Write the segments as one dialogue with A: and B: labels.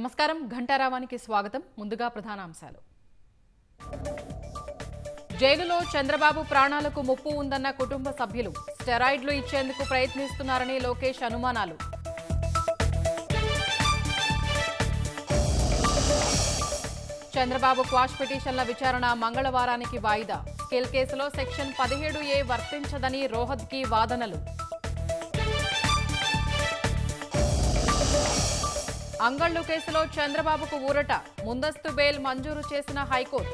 A: నమస్కారం ఘంటారావానికి స్వాగతం ముందుగా ప్రధానాంశాలు జైలులో చంద్రబాబు ప్రాణాలకు ముప్పు ఉందన్న కుటుంబ సభ్యులు స్టెరాయిడ్లు ఇచ్చేందుకు ప్రయత్నిస్తున్నారని లోకేష్ అనుమానాలు చంద్రబాబు క్వాష్ పిటిషన్ల విచారణ మంగళవారానికి వాయిదా స్కిల్ కేసులో సెక్షన్ పదిహేడు ఏ వర్తించదని రోహత్కి వాదనలు అంగళ్ళు కేసులో చంద్రబాబుకు ఊరట ముందస్తు బెయిల్ మంజూరు చేసిన హైకోర్టు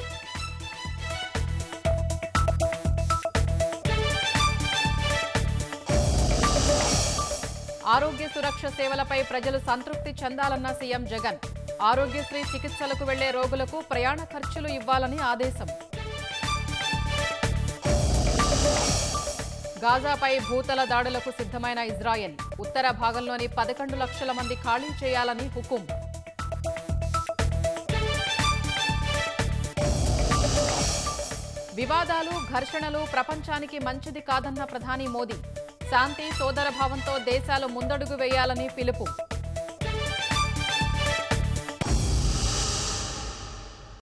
A: ఆరోగ్య సురక్ష సేవలపై ప్రజలు సంతృప్తి చెందాలన్న సీఎం జగన్ ఆరోగ్యశ్రీ చికిత్సలకు వెళ్లే రోగులకు ప్రయాణ ఖర్చులు ఇవ్వాలని ఆదేశం గాజాపై భూతల దాడులకు సిద్ధమైన ఇజ్రాయెల్ ఉత్తర భాగంలోని పదకొండు లక్షల మంది ఖాళీ చేయాలని హుకుం వివాదాలు ఘర్షణలు ప్రపంచానికి మంచిది కాదన్న ప్రధాని మోదీ శాంతి సోదరభావంతో దేశాలు ముందడుగు వేయాలని పిలుపు